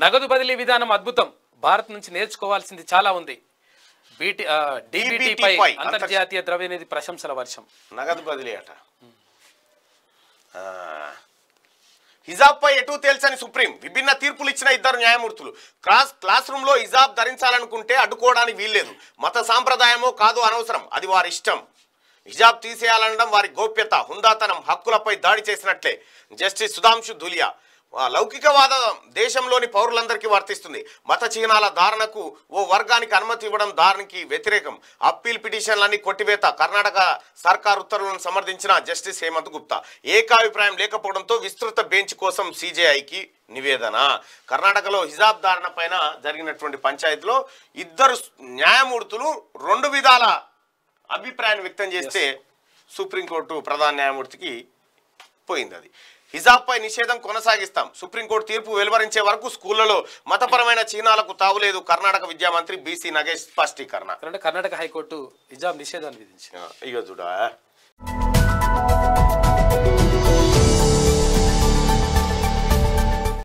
నగదు బదిలీ విధానం అద్భుతం భారత్ నుంచి నేర్చుకోవాల్సింది చాలా ఉంది బీటీ డీబీటీపై DBT పై అంతర్జాతీయ ద్రవ్యనిధి ప్రశంసల వర్షం నగదు బదిలీ అట ఆ. హిజాబ్పై ఎటు తేల్చని సుప్రీం విభిన్న తీర్పులు ఇచ్చిన ఇద్దరు న్యాయమూర్తులు క్లాస్ క్లాస్ రూమ్ లో హిజాబ్ ధరించాలనుకుంటే అడ్డుకోవడానికి వీల్లేదు మత సాంప్రదాయమో కాదు అనవసరం అది వారి ఇష్టం హిజాబ్ తీసేయాలనడం వారి గోప్యత హుందాతనం హక్కులపై దాడి చేసినట్లే జస్టిస్ సుధాంశు దులియా ఆ లౌకికవాద దేశంలోని పౌరులందరికీ వర్తిస్తుంది మత చిహ్నాల ధారణకు ఓ వర్గానికి అనుమతి ఇవ్వడం దానికి వ్యతిరేకం అప్పీల్ పిటిషన్లన్నీ కొట్టివేత కర్ణాటక సర్కార్ ఉత్తర్వులను సమర్థించిన జస్టిస్ హేమంత్ గుప్తా ఏకాభిప్రాయం లేకపోవడంతో విస్తృత బెంచ్ కోసం సిజేఐకి నివేదన కర్ణాటకలో హిజాబ్ ధారణ పైన జరిగినటువంటి పంచాయతీలో ఇద్దరు న్యాయమూర్తులు రెండు విధాల అభిప్రాయాన్ని వ్యక్తం చేస్తే సుప్రీంకోర్టు ప్రధాన న్యాయమూర్తికి పోయింది అది హిజాబ్పై నిషేధం కొనసాగిస్తాం సుప్రీంకోర్టు తీర్పు వెలువరించే వరకు స్కూళ్లలో మతపరమైన చిహ్నాలకు తావులేదు కర్ణాటక విద్యామంత్రి బీసీ నగేష్ స్పష్టీకరణ కర్ణాటక హైకోర్టు హిజాబ్ నిషేధాన్ని విధించింది ఇక చూడా